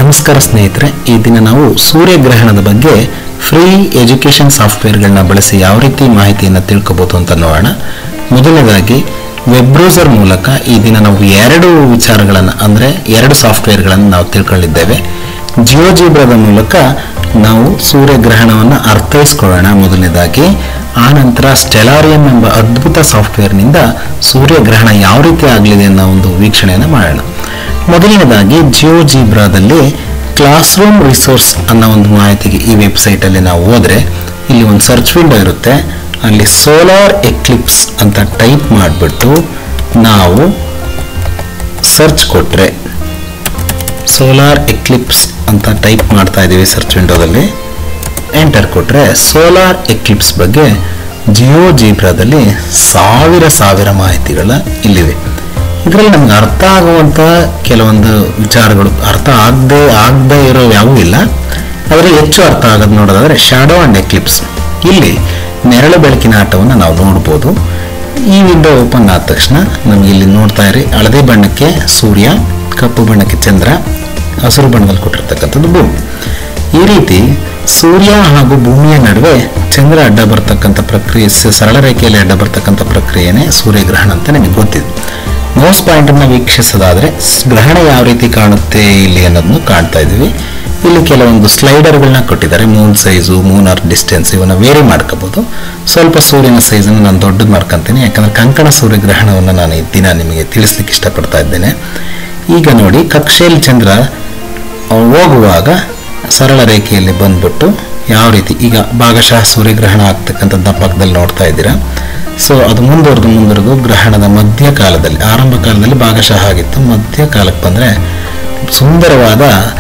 ನಮಸ್ಕಾರ ಸ್ನೇಹಿತರೆ ಈ ದಿನ ನಾವು ಸೂರ್ಯಗ್ರಹಣದ ಬಗ್ಗೆ ಫ್ರೀ ಎಜುಕೇಷನ್ ಸಾಫ್ಟ್ವೇರ್ಗಳನ್ನ ಬಳಸಿ ಯಾವ ರೀತಿ ಮಾಹಿತಿಯನ್ನು ತಿಳ್ಕೊಬೋದು ಅಂತ ನೋಡೋಣ ಮೊದಲನೇದಾಗಿ ವೆಬ್ ಬ್ರೌಸರ್ ಮೂಲಕ ಈ ದಿನ ನಾವು ಎರಡು ವಿಚಾರಗಳನ್ನು ಅಂದರೆ ಎರಡು ಸಾಫ್ಟ್ವೇರ್ಗಳನ್ನು ನಾವು ತಿಳ್ಕೊಳ್ಳಿದ್ದೇವೆ ಜಿಯೋ ಜೀಬ್ರಾದ ಮೂಲಕ ನಾವು ಸೂರ್ಯಗ್ರಹಣವನ್ನು ಅರ್ಥೈಸ್ಕೊಳ್ಳೋಣ ಮೊದಲನೇದಾಗಿ ಆ ನಂತರ ಸ್ಟೆಲಾರಿಯಂ ಎಂಬ ಅದ್ಭುತ ಸಾಫ್ಟ್ವೇರ್ನಿಂದ ಸೂರ್ಯಗ್ರಹಣ ಯಾವ ರೀತಿ ಆಗಲಿದೆ ಅನ್ನೋ ಒಂದು ವೀಕ್ಷಣೆಯನ್ನು ಮಾಡೋಣ ಮೊದಲನೇದಾಗಿ ಜಿಯೋ ಜೀಬ್ರಾದಲ್ಲಿ ಕ್ಲಾಸ್ ರೂಮ್ ರಿಸೋರ್ಸ್ ಅನ್ನೋ ಒಂದು ಮಾಹಿತಿಗೆ ಈ ವೆಬ್ಸೈಟಲ್ಲಿ ನಾವು ಹೋದರೆ ಇಲ್ಲಿ ಒಂದು ಸರ್ಚ್ ವಿಂಡೋ ಇರುತ್ತೆ ಅಲ್ಲಿ ಸೋಲಾರ್ ಎಕ್ಲಿಪ್ಸ್ ಅಂತ ಟೈಪ್ ಮಾಡಿಬಿಟ್ಟು ನಾವು ಸರ್ಚ್ ಕೊಟ್ಟರೆ ಸೋಲಾರ್ ಎಕ್ಲಿಪ್ಸ್ ಅಂತ ಟೈಪ್ ಮಾಡ್ತಾ ಇದ್ದೀವಿ ಸರ್ಚ್ ವಿಂಡೋದಲ್ಲಿ ಎಂಟರ್ ಕೊಟ್ಟರೆ ಸೋಲಾರ್ ಎಕ್ಲಿಪ್ಸ್ ಬಗ್ಗೆ ಜಿಯೋ ಜೀಬ್ರಾದಲ್ಲಿ ಸಾವಿರ ಸಾವಿರ ಮಾಹಿತಿಗಳ ಇಲ್ಲಿವೆ ಇದರಲ್ಲಿ ನಮ್ಗೆ ಅರ್ಥ ಆಗುವಂಥ ಕೆಲವೊಂದು ವಿಚಾರಗಳು ಅರ್ಥ ಆಗದೆ ಆಗದೆ ಇರೋ ಯಾವೂ ಇಲ್ಲ ಅದರಲ್ಲಿ ಹೆಚ್ಚು ಅರ್ಥ ಆಗೋದು ನೋಡೋದಾದ್ರೆ ಶಾಡೋ ಆ್ಯಂಡ್ ಎಕ್ಲಿಪ್ಸ್ ಇಲ್ಲಿ ನೆರಳು ಬೆಳಕಿನ ಆಟವನ್ನು ನಾವು ನೋಡ್ಬೋದು ಈ ವಿಂಡೋ ಓಪನ್ ಆದ ತಕ್ಷಣ ನಮ್ಗೆ ಇಲ್ಲಿ ನೋಡ್ತಾ ಇರಿ ಹಳದಿ ಬಣ್ಣಕ್ಕೆ ಸೂರ್ಯ ಕಪ್ಪು ಬಣ್ಣಕ್ಕೆ ಚಂದ್ರ ಹಸಿರು ಬಣ್ಣದಲ್ಲಿ ಕೊಟ್ಟಿರ್ತಕ್ಕಂಥದ್ದು ಭೂಮಿ ಈ ರೀತಿ ಸೂರ್ಯ ಹಾಗೂ ಭೂಮಿಯ ನಡುವೆ ಚಂದ್ರ ಅಡ್ಡ ಬರ್ತಕ್ಕಂಥ ಪ್ರಕ್ರಿಯೆ ಸ- ಸರಳ ರೇಖೆಯಲ್ಲಿ ಅಡ್ಡ ಬರ್ತಕ್ಕಂಥ ಪ್ರಕ್ರಿಯೆನೇ ಸೂರ್ಯಗ್ರಹಣ ಅಂತ ನಿಮಗೆ ಗೊತ್ತಿದೆ ಮೌಸ್ ಪಾಯಿಂಟನ್ನು ವೀಕ್ಷಿಸೋದಾದ್ರೆ ಸ್- ಗ್ರಹಣ ಯಾವ ರೀತಿ ಕಾಣುತ್ತೆ ಇಲ್ಲಿ ಅನ್ನೋದನ್ನು ಕಾಣ್ತಾ ಇದ್ದೀವಿ ಇಲ್ಲಿ ಕೆಲವೊಂದು ಸ್ಲೈಡರ್ಗಳನ್ನ ಕೊಟ್ಟಿದ್ದಾರೆ moon size moon earth distance ಇವನ್ನ ವೇರಿ ಮಾಡ್ಕೋಬಹುದು ಸ್ವಲ್ಪ ಸೂರ್ಯನ ಸೈಜನ್ನು ನಾನು ದೊಡ್ಡದು ಮಾಡ್ಕೊಂತೀನಿ ಯಾಕಂದ್ರೆ ಕಂಕಣ ಸೂರ್ಯಗ್ರಹಣವನ್ನು ನಾನು ಈ ದಿನ ನಿಮಗೆ ತಿಳಿಸ್ಲಿಕ್ಕೆ ಇಷ್ಟಪಡ್ತಾ ಇದ್ದೇನೆ ಈಗ ನೋಡಿ ಕಕ್ಷೆಯಲ್ಲಿ ಚಂದ್ರ ಅವ್ನು ಹೋಗುವಾಗ ಸರಳ ರೇಖೆಯಲ್ಲಿ ಬಂದ್ಬಿಟ್ಟು ಯಾವ ರೀತಿ ಈಗ ಭಾಗಶಃ ಸೂರ್ಯಗ್ರಹಣ ಆಗ್ತಕ್ಕಂಥದ್ದು ಪಕ್ಕದಲ್ಲಿ ನೋಡ್ತಾ ಇದ್ದೀರಾ ಸೊ ಅದು ಮುಂದುವರೆದು ಮುಂದುವರೆದು ಗ್ರಹಣದ ಮಧ್ಯಕಾಲದಲ್ಲಿ ಆರಂಭ ಕಾಲದಲ್ಲಿ ಭಾಗಶಃ ಆಗಿತ್ತು ಮಧ್ಯಕಾಲಕ್ಕೆ ಬಂದರೆ ಸುಂದರವಾದ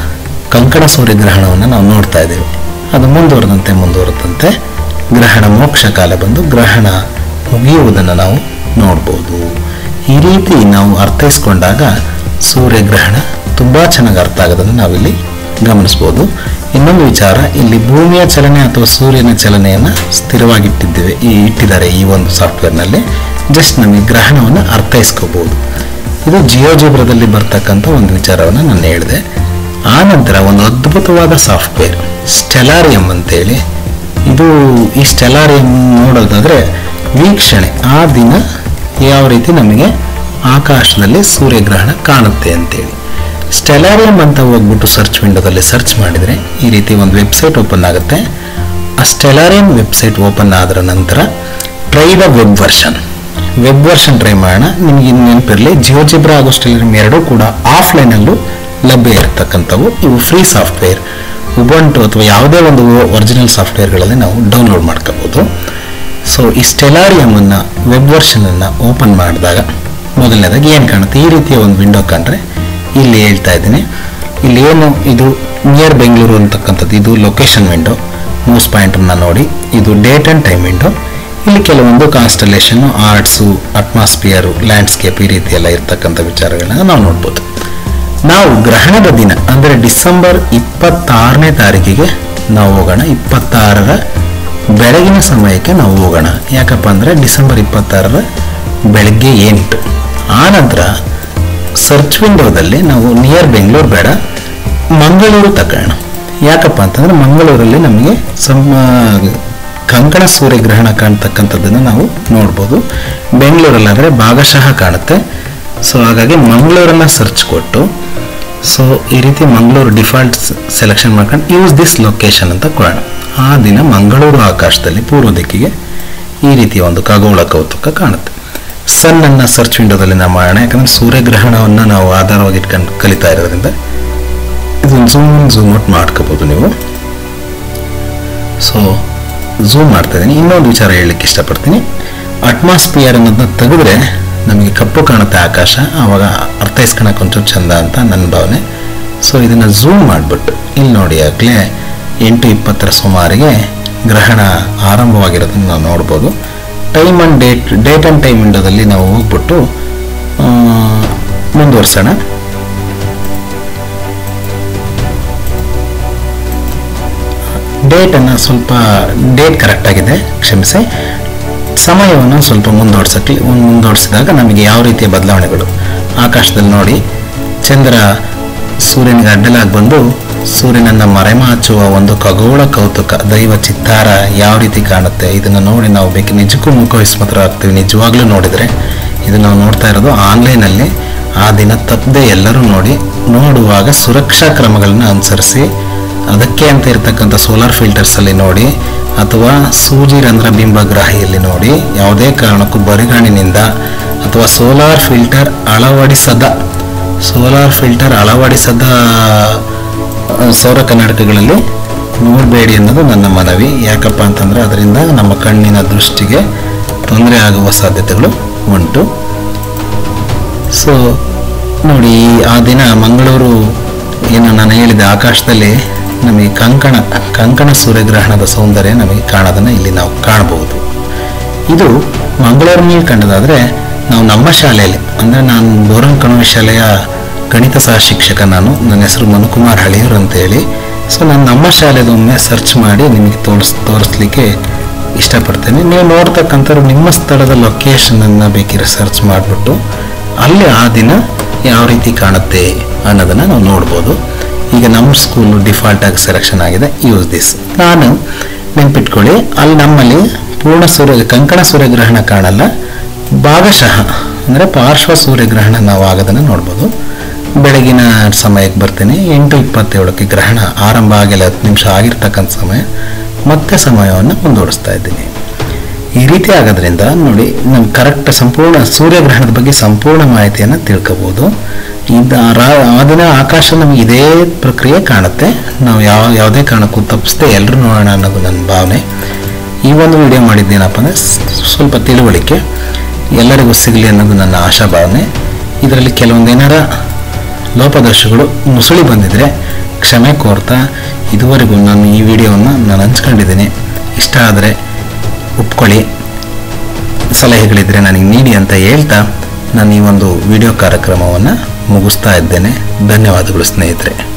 ಕಂಕಣ ಸೂರ್ಯಗ್ರಹಣವನ್ನು ನಾವು ನೋಡ್ತಾ ಇದ್ದೀವಿ ಅದು ಮುಂದುವರೆದಂತೆ ಮುಂದುವರೆದಂತೆ ಗ್ರಹಣ ಮೋಕ್ಷ ಕಾಲ ಬಂದು ಗ್ರಹಣ ಮುಗಿಯುವುದನ್ನು ನಾವು ನೋಡ್ಬೋದು ಈ ರೀತಿ ನಾವು ಅರ್ಥೈಸ್ಕೊಂಡಾಗ ಸೂರ್ಯಗ್ರಹಣ ತುಂಬ ಚೆನ್ನಾಗಿ ಅರ್ಥ ಆಗೋದನ್ನು ನಾವಿಲ್ಲಿ ಗಮನಿಸ್ಬೋದು ಇನ್ನೊಂದು ವಿಚಾರ ಇಲ್ಲಿ ಭೂಮಿಯ ಚಲನೆ ಅಥವಾ ಸೂರ್ಯನ ಚಲನೆಯನ್ನು ಸ್ಥಿರವಾಗಿಟ್ಟಿದ್ದೇವೆ ಈ ಇಟ್ಟಿದ್ದಾರೆ ಈ ಒಂದು ಸಾಫ್ಟ್ವೇರ್ನಲ್ಲಿ ಜಸ್ಟ್ ನಮಗೆ ಗ್ರಹಣವನ್ನು ಅರ್ಥೈಸ್ಕೋಬೋದು ಇದು ಜಿಯೋಜಿಬ್ರದಲ್ಲಿ ಬರ್ತಕ್ಕಂಥ ಒಂದು ವಿಚಾರವನ್ನು ನಾನು ಹೇಳಿದೆ ಆ ನಂತರ ಒಂದು ಅದ್ಭುತವಾದ ಸಾಫ್ಟ್ವೇರ್ ಸ್ಟೆಲಾರಿಯಂ ಅಂತೇಳಿ ಇದು ಈ ಸ್ಟೆಲಾರಿಯಂ ನೋಡೋದಾದ್ರೆ ವೀಕ್ಷಣೆ ಆ ದಿನ ಯಾವ ರೀತಿ ನಮಗೆ ಆಕಾಶದಲ್ಲಿ ಸೂರ್ಯಗ್ರಹಣ ಕಾಣುತ್ತೆ ಅಂತೇಳಿ ಸ್ಟೆಲಾರಿಯಂ ಅಂತ ಹೋಗ್ಬಿಟ್ಟು ಸರ್ಚ್ ವಿಂಡೋದಲ್ಲಿ ಸರ್ಚ್ ಮಾಡಿದರೆ ಈ ರೀತಿ ಒಂದು ವೆಬ್ಸೈಟ್ ಓಪನ್ ಆಗುತ್ತೆ ಆ ಸ್ಟೆಲಾರಿಯಂ ವೆಬ್ಸೈಟ್ ಓಪನ್ ಆದ ನಂತರ try the web version web version try ಮಾಡೋಣ ನಿಮ್ಗೆ ಇನ್ನು ನೆನಪಿರಲಿ ಜಿಯೋಜಿಬ್ರಾ ಹಾಗೂ ಸ್ಟೆಲಾರಿಯಂ ಎರಡೂ ಕೂಡ ಆಫ್ಲೈನಲ್ಲೂ ಲಭ್ಯ ಇರತಕ್ಕಂಥವು ಇವು ಫ್ರೀ ಸಾಫ್ಟ್ವೇರ್ ಉಬಂಟು ಅಥವಾ ಯಾವುದೇ ಒಂದು ಒರಿಜಿನಲ್ ಸಾಫ್ಟ್ವೇರ್ಗಳಲ್ಲಿ ನಾವು ಡೌನ್ಲೋಡ್ ಮಾಡ್ಕೋಬೋದು ಸೊ ಈ ಸ್ಟೆಲಾರಿಯಮನ್ನು ವೆಬ್ ವರ್ಷನನ್ನು ಓಪನ್ ಮಾಡಿದಾಗ ಮೊದಲನೇದಾಗಿ ಏನು ಕಾಣುತ್ತೆ ಈ ರೀತಿಯ ಒಂದು ವಿಂಡೋ ಕಂಡ್ರೆ ಇಲ್ಲಿ ಹೇಳ್ತಾ ಇದ್ದೀನಿ ಇಲ್ಲಿ ಏನು ಇದು ನಿಯರ್ ಬೆಂಗಳೂರು ಅಂತಕ್ಕಂಥದ್ದು ಇದು ಲೊಕೇಶನ್ ವಿಂಡೋ ಮೌಸ್ ಪಾಯಿಂಟನ್ನು ನೋಡಿ ಇದು ಡೇಟ್ ಆ್ಯಂಡ್ ಟೈಮ್ ವಿಂಡೋ ಇಲ್ಲಿ ಕೆಲವೊಂದು ಕಾನ್ಸ್ಟಲೇಷನ್ನು ಆರ್ಟ್ಸು ಅಟ್ಮಾಸ್ಫಿಯರು ಲ್ಯಾಂಡ್ಸ್ಕೇಪ್ ಈ ರೀತಿ ಎಲ್ಲ ಇರ್ತಕ್ಕಂಥ ವಿಚಾರಗಳನ್ನ ನಾವು ನೋಡ್ಬೋದು ನಾವು ಗ್ರಹಣದ ದಿನ ಅಂದರೆ ಡಿಸೆಂಬರ್ ಇಪ್ಪತ್ತಾರನೇ ತಾರೀಕಿಗೆ ನಾವು ಹೋಗೋಣ ಇಪ್ಪತ್ತಾರರ ಬೆಳಗಿನ ಸಮಯಕ್ಕೆ ನಾವು ಹೋಗೋಣ ಯಾಕಪ್ಪ ಅಂದರೆ ಡಿಸೆಂಬರ್ ಇಪ್ಪತ್ತಾರರ ಬೆಳಗ್ಗೆ ಎಂಟು ಆ ನಂತರ ಸರ್ಚ್ ವಿಂಡೋದಲ್ಲಿ ನಾವು ನಿಯರ್ ಬೆಂಗಳೂರು ಬೇಡ ಮಂಗಳೂರು ತಗೋಣ ಯಾಕಪ್ಪ ಅಂತಂದ್ರೆ ಮಂಗಳೂರಲ್ಲಿ ನಮಗೆ ಸಮ ಕಂಕಣ ಸೂರ್ಯಗ್ರಹಣ ಕಾಣ್ತಕ್ಕಂಥದ್ದನ್ನು ನಾವು ನೋಡ್ಬೋದು ಬೆಂಗಳೂರಲ್ಲಾದರೆ ಭಾಗಶಃ ಕಾಣುತ್ತೆ ಸೊ ಹಾಗಾಗಿ ಮಂಗಳೂರನ್ನ ಸರ್ಚ್ ಕೊಟ್ಟು ಸೊ ಈ ರೀತಿ ಮಂಗಳೂರು ಡಿಫಾಲ್ಟ್ ಸೆಲೆಕ್ಷನ್ ಮಾಡ್ಕೊಂಡು ಯೂಸ್ ದಿಸ್ ಲೊಕೇಶನ್ ಅಂತ ಕೊಡೋಣ ಆ ದಿನ ಮಂಗಳೂರು ಆಕಾಶದಲ್ಲಿ ಪೂರ್ವ ದಿಕ್ಕಿಗೆ ಈ ರೀತಿಯ ಒಂದು ಖಗೋಳ ಕೌತುಕ ಕಾಣುತ್ತೆ ಸನ್ ಅನ್ನ ಸರ್ಚ್ ವಿಂಡೋದಲ್ಲಿ ನಾವು ಮಾಡೋಣ ಯಾಕಂದ್ರೆ ಸೂರ್ಯಗ್ರಹಣವನ್ನು ನಾವು ಆಧಾರವಾಗಿ ಇಟ್ಕೊಂಡು ಕಲಿತಾ ಇರೋದ್ರಿಂದ ಇದನ್ನು ಝೂಮ್ ಝೂಮ್ ಔಟ್ ಮಾಡ್ಕೋಬೋದು ನೀವು ಸೊ ಝೂಮ್ ಮಾಡ್ತಾ ಇದ್ದೀನಿ ಇನ್ನೊಂದು ವಿಚಾರ ಹೇಳಲಿಕ್ಕೆ ಇಷ್ಟಪಡ್ತೀನಿ ಅಟ್ಮಾಸ್ಫಿಯರ್ ಅನ್ನೋದನ್ನ ತೆಗೆದ್ರೆ ನಮಗೆ ಕಪ್ಪು ಕಾಣುತ್ತೆ ಆಕಾಶ ಆವಾಗ ಅರ್ಥೈಸ್ಕೊಳಕ್ಕೆ ಒಂಚೂರು ಚಂದ ಅಂತ ನನ್ನ ಭಾವನೆ ಸೊ ಇದನ್ನು ಝೂಮ್ ಮಾಡಿಬಿಟ್ಟು ಇಲ್ಲಿ ನೋಡಿ ಆಗಲೇ ಎಂಟು ಇಪ್ಪತ್ತರ ಸುಮಾರಿಗೆ ಗ್ರಹಣ ಆರಂಭವಾಗಿರೋದನ್ನು ನಾವು ನೋಡ್ಬೋದು time and date date and time ವಿಂಡೋದಲ್ಲಿ ನಾವು ಹೋಗ್ಬಿಟ್ಟು ಆ, ಮುಂದುವರ್ಸೋಣ ಡೇಟನ್ನು ಸ್ವಲ್ಪ ಡೇಟ್ ಕರೆಕ್ಟ್ ಆಗಿದೆ ಕ್ಷಮಿಸಿ ಸಮಯವನ್ನು ಸ್ವಲ್ಪ ಮುಂದೋಡ್ಸಕ್ಕೆ ಮುಂದೋಡಿಸಿದಾಗ ನಮಗೆ ಯಾವ ರೀತಿಯ ಬದಲಾವಣೆಗಳು ಆಕಾಶದಲ್ಲಿ ನೋಡಿ ಚಂದ್ರ ಸೂರ್ಯನಿಗೆ ಅಡ್ಡಲಾಗಿ ಬಂದು ಸೂರ್ಯನನ್ನ ಮರೆಮಾಚುವ ಒಂದು ಖಗೋಳ ಕೌತುಕ ದೈವ ಚಿತ್ತಾರ ಯಾವ ರೀತಿ ಕಾಣುತ್ತೆ ಇದನ್ನು ನೋಡಿ ನಾವು ಬೇಕು ನಿಜಕ್ಕೂ ಮುಖವಿಸ್ಮತ್ರ ಆಗ್ತೀವಿ ನಿಜವಾಗ್ಲೂ ನೋಡಿದರೆ ಇದು ನಾವು ನೋಡ್ತಾ ಇರೋದು ಆನ್ಲೈನಲ್ಲಿ ಆ ದಿನ ತಪ್ಪದೆ ಎಲ್ಲರೂ ನೋಡಿ ನೋಡುವಾಗ ಸುರಕ್ಷಾ ಕ್ರಮಗಳನ್ನು ಅನುಸರಿಸಿ ಅದಕ್ಕೆ ಅಂತ ಇರತಕ್ಕಂಥ ಸೋಲಾರ್ ಫಿಲ್ಟರ್ಸಲ್ಲಿ ನೋಡಿ ಅಥವಾ ಸೂಜಿ ರಂಧ್ರ ಬಿಂಬಗ್ರಾಹಿಯಲ್ಲಿ ನೋಡಿ ಯಾವುದೇ ಕಾರಣಕ್ಕೂ ಬರಿಗಾಣಿನಿಂದ ಅಥವಾ ಸೋಲಾರ್ ಫಿಲ್ಟರ್ ಅಳವಡಿಸದ ಸೋಲಾರ್ ಫಿಲ್ಟರ್ ಅಳವಡಿಸದ ಆ, ಸೌರ ಕನ್ನಡಕಗಳಲ್ಲಿ ನೋಡಬೇಡಿ ಅನ್ನೋದು ನನ್ನ ಮನವಿ ಯಾಕಪ್ಪ ಅಂತಂದರೆ ಅದರಿಂದ ನಮ್ಮ ಕಣ್ಣಿನ ದೃಷ್ಟಿಗೆ ತೊಂದರೆ ಆಗುವ ಸಾಧ್ಯತೆಗಳು ಉಂಟು ಸೊ ನೋಡಿ ಆ ದಿನ ಮಂಗಳೂರು ಏನು ನಾನು ಹೇಳಿದೆ ಆಕಾಶದಲ್ಲಿ ನಮಗೆ ಕಂಕಣ ಕಂಕಣ ಸೂರ್ಯಗ್ರಹಣದ ಸೌಂದರ್ಯ ನಮಗೆ ಕಾಣೋದನ್ನು ಇಲ್ಲಿ ನಾವು ಕಾಣಬಹುದು ಇದು ಮಂಗಳೂರಿನಲ್ಲಿ ಕಂಡದಾದರೆ ನಾವು ನಮ್ಮ ಶಾಲೆಯಲ್ಲಿ ಅಂದರೆ ನಾನು ಬೋರನ್ ಕಣವಿ ಶಾಲೆಯ ಗಣಿತ ಸಹ ಶಿಕ್ಷಕ ನಾನು ನನ್ನ ಹೆಸರು ಮನುಕುಮಾರ್ ಹಳಿಯೂರು ಅಂತೇಳಿ ಸೊ ನಾನು ನಮ್ಮ ಶಾಲೆದೊಮ್ಮೆ ಸರ್ಚ್ ಮಾಡಿ ನಿಮಗೆ ತೋರಿಸ್ ತೋರಿಸ್ಲಿಕ್ಕೆ ಇಷ್ಟಪಡ್ತೇನೆ ನೀವು ನೋಡ್ತಕ್ಕಂಥವ್ರು ನಿಮ್ಮ ಸ್ಥಳದ ಲೊಕೇಶನನ್ನು ಬೇಕಿದ್ರೆ ಸರ್ಚ್ ಮಾಡಿಬಿಟ್ಟು ಅಲ್ಲಿ ಆ ದಿನ ಯಾವ ರೀತಿ ಕಾಣುತ್ತೆ ಅನ್ನೋದನ್ನು ನಾವು ನೋಡ್ಬೋದು ಈಗ ನಮ್ಮ ಸ್ಕೂಲು ಡಿಫಾಲ್ಟ್ ಆಗಿ ಸೆಲೆಕ್ಷನ್ ಆಗಿದೆ ಯೂಸ್ ದಿಸ್ ನಾನು ನೆನ್ಪಿಟ್ಕೊಳ್ಳಿ ಅಲ್ಲಿ ನಮ್ಮಲ್ಲಿ ಪೂರ್ಣ ಸೂರ್ಯ ಕಂಕಣ ಸೂರ್ಯಗ್ರಹಣ ಕಾಣಲ್ಲ ಭಾಗಶಃ ಅಂದರೆ ಪಾರ್ಶ್ವ ಸೂರ್ಯಗ್ರಹಣ ನಾವು ಆಗೋದನ್ನು ನೋಡ್ಬೋದು ಬೆಳಗಿನ ಸಮಯಕ್ಕೆ ಬರ್ತೀನಿ ಎಂಟು ಇಪ್ಪತ್ತೇಳಕ್ಕೆ ಗ್ರಹಣ ಆರಂಭ ಆಗಿಲ್ಲ ಹತ್ತು ನಿಮಿಷ ಆಗಿರ್ತಕ್ಕಂಥ ಸಮಯ ಮತ್ತೆ ಸಮಯವನ್ನು ಮುಂದೂಡಿಸ್ತಾ ಇದ್ದೀನಿ ಈ ರೀತಿ ಆಗೋದ್ರಿಂದ ನೋಡಿ ನಮ್ಗೆ ಕರೆಕ್ಟ್ ಸಂಪೂರ್ಣ ಸೂರ್ಯಗ್ರಹಣದ ಬಗ್ಗೆ ಸಂಪೂರ್ಣ ಮಾಹಿತಿಯನ್ನು ತಿಳ್ಕೊಬೋದು ಇದ ರಾ- ಆ ದಿನ ಆಕಾಶ ನಮಗೆ ಇದೇ ಪ್ರಕ್ರಿಯೆ ಕಾಣುತ್ತೆ ನಾವು ಯಾವ ಯಾವುದೇ ಕಾರಣಕ್ಕೂ ತಪ್ಪಿಸ್ದೆ ಎಲ್ಲರೂ ನೋಡೋಣ ಅನ್ನೋದು ನನ್ನ ಭಾವನೆ ಈ ಒಂದು ವಿಡಿಯೋ ಮಾಡಿದ್ದೇನಪ್ಪ ಅಂದರೆ ಸ್ವಲ್ಪ ತಿಳುವಳಿಕೆ ಎಲ್ಲರಿಗೂ ಸಿಗಲಿ ಅನ್ನೋದು ನನ್ನ ಆಶಾಭಾವನೆ ಇದರಲ್ಲಿ ಕೆಲವೊಂದು ಏನಾರ ಲೋಪದೋಷಗಳು ಮುಸುಳಿ ಬಂದಿದ್ರೆ ಕ್ಷಮೆ ಕೋರ್ತಾ ಇದುವರೆಗೂ ನಾನು ಈ ವಿಡಿಯೋವನ್ನು ನಾನು ಹಂಚ್ಕೊಂಡಿದ್ದೀನಿ ಇಷ್ಟ ಆದರೆ ಒಪ್ಕೊಳ್ಳಿ ಸಲಹೆಗಳಿದ್ರೆ ನನಗೆ ನೀಡಿ ಅಂತ ಹೇಳ್ತಾ ನಾನು ಈ ಒಂದು ವಿಡಿಯೋ ಕಾರ್ಯಕ್ರಮವನ್ನು ಮುಗಿಸ್ತಾ ಇದ್ದೇನೆ ಧನ್ಯವಾದಗಳು ಸ್ನೇಹಿತರೆ